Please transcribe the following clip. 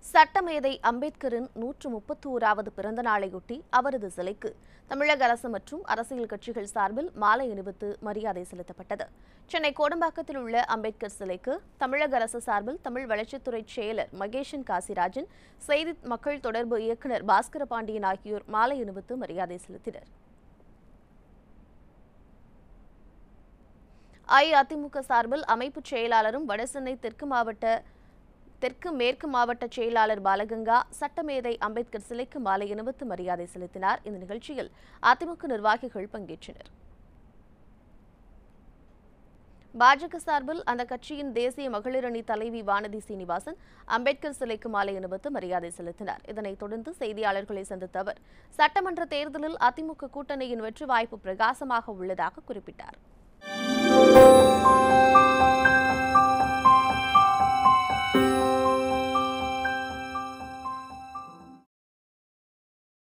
சட்டமேதை அம்பேத்கரின் நூற்று முப்பத்தோராவது பிறந்த நாளையொட்டி அவரது சிலைக்கு தமிழக அரசு மற்றும் அரசியல் கட்சிகள் சார்பில் மாலை அணிவித்து மரியாதை செலுத்தப்பட்டது சென்னை கோடம்பாக்கத்தில் உள்ள அம்பேத்கர் சிலைக்கு தமிழக அரசு சார்பில் தமிழ் வளர்ச்சித்துறை செயலர் மகேஷன் காசிராஜன் செய்தி மக்கள் தொடர்பு இயக்குநர் பாஸ்கர பாண்டியன் ஆகியோர் மாலை அணிவித்து மரியாதை செலுத்தினர் அஇஅதிமுக சார்பில் அமைப்பு செயலாளரும் வடசென்னை தெற்கு மாவட்ட தெற்கு மேற்கு மாவட்ட செயலாளர் பாலகங்கா சட்டமேதை அம்பேத்கர் சிலைக்கு மாலை அணிவித்து மரியாதை செலுத்தினார் இந்த நிகழ்ச்சியில் அதிமுக நிர்வாகிகள் பங்கேற்றனர் பாஜக சார்பில் அந்த கட்சியின் தேசிய மகளிர் அணி தலைவி வானதி சீனிவாசன் அம்பேத்கர் சிலைக்கு மாலை அணிவித்து மரியாதை செலுத்தினார் இதனைத் தொடர்ந்து செய்தியாளர்களை சந்தித்த அவர் சட்டமன்ற தேர்தலில் அதிமுக கூட்டணியின் வெற்றி வாய்ப்பு பிரகாசமாக உள்ளதாக குறிப்பிட்டார்